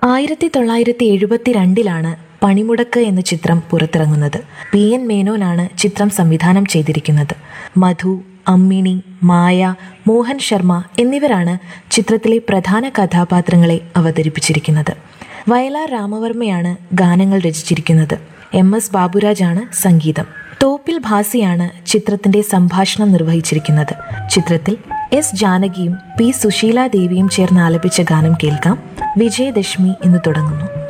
ആയിരത്തി തൊള്ളായിരത്തി എഴുപത്തിരണ്ടിലാണ് പണിമുടക്ക് എന്ന ചിത്രം പുറത്തിറങ്ങുന്നത് പി എൻ മേനോനാണ് ചിത്രം സംവിധാനം ചെയ്തിരിക്കുന്നത് മധു അമ്മിണി മായ മോഹൻ ശർമ്മ എന്നിവരാണ് ചിത്രത്തിലെ പ്രധാന കഥാപാത്രങ്ങളെ അവതരിപ്പിച്ചിരിക്കുന്നത് വയലാർ രാമവർമ്മയാണ് ഗാനങ്ങൾ രചിച്ചിരിക്കുന്നത് എം എസ് ബാബുരാജാണ് സംഗീതം തോപ്പിൽ ഭാസിയാണ് ചിത്രത്തിന്റെ സംഭാഷണം നിർവഹിച്ചിരിക്കുന്നത് ചിത്രത്തിൽ എസ് ജാനകിയും പി സുശീല ദേവിയും ചേർന്ന് ആലപിച്ച ഗാനം കേൾക്കാം വിജയദശമി എന്ന് തുടങ്ങുന്നു